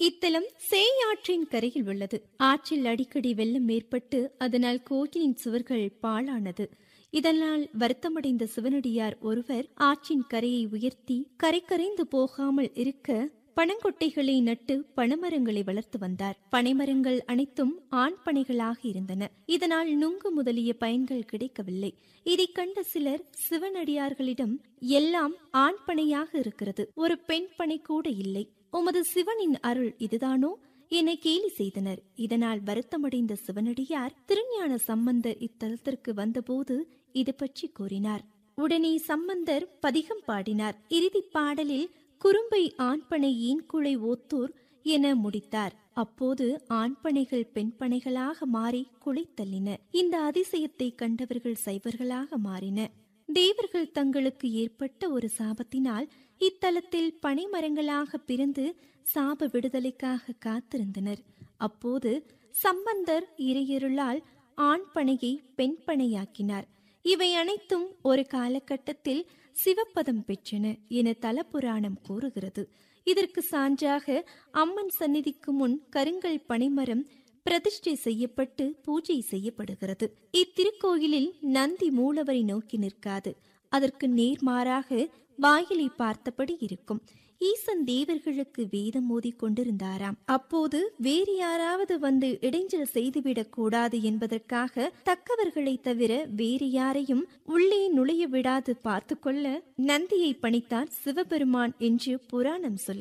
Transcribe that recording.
இத்தலம் சேயாற்றின் கரையில் உள்ளது ஆற்றில் அடிக்கடி வெள்ளம் ஏற்பட்டு அதனால் கோயிலின் சுவர்கள் பாழானது இதனால் வருத்தமடைந்த சிவனடியார் ஒருவர் ஆற்றின் கரையை உயர்த்தி கரை கரைந்து போகாமல் இருக்க பனங்கொட்டைகளை நட்டு பனைமரங்களை வளர்த்து வந்தார் பனைமரங்கள் அனைத்தும் ஆண் பனைகளாக இருந்தன இதனால் நுங்கு முதலிய பயன்கள் கிடைக்கவில்லை இதைக் கண்ட சிலர் சிவனடியார்களிடம் எல்லாம் ஆண் பனையாக இருக்கிறது ஒரு பெண் பனை கூட இல்லை உமது சிவனின் அருள் இதுதானோ என கேலி செய்தனர் இதனால் வருத்தமடைந்த சிவனடியார் திருஞான சம்பந்தர் இத்தலத்திற்கு வந்தபோது இது பற்றி கூறினார் உடனே சம்பந்தர் பதிகம் பாடினார் இறுதிப் பாடலில் குறும்பை ஆண்பனை ஈன்குழை ஓத்தூர் என முடித்தார் அப்போது ஆண்பனைகள் பெண்பனைகளாக மாறி குலைத்தள்ளின இந்த அதிசயத்தை கண்டவர்கள் சைவர்களாக மாறின தேவர்கள் தங்களுக்கு ஏற்பட்ட ஒரு சாபத்தினால் இத்தலத்தில் பனைமரங்களாக பிறந்து சாப விடுதலைக்காக காத்திருந்தனர் அப்போது சம்பந்தர் இறையருளால் ஆண் பனையை பெண் பனையாக்கினார் இவை அனைத்தும் ஒரு காலகட்டத்தில் சிவப்பதம் பெற்றன என தலபுராணம் கூறுகிறது இதற்கு சான்றாக அம்மன் சந்நிதிக்கு முன் கருங்கல் பனைமரம் பிரதிஷ்டை செய்யப்பட்டு பூஜை செய்யப்படுகிறது இத்திருக்கோயிலில் நந்தி மூலவரை நோக்கி நிற்காது அதற்கு நேர்மாறாக வாயிலை பார்த்தபடி இருக்கும் ஈசன் தேவர்களுக்கு வேதம் மோதி கொண்டிருந்தாராம் அப்போது வேறு யாராவது வந்து இடைஞ்சல் செய்துவிடக் கூடாது என்பதற்காக தக்கவர்களை தவிர வேறு யாரையும் உள்ளே நுழைய விடாது பார்த்து கொள்ள நந்தியை பணித்தார் சிவபெருமான் என்று புராணம் சொல்கிறது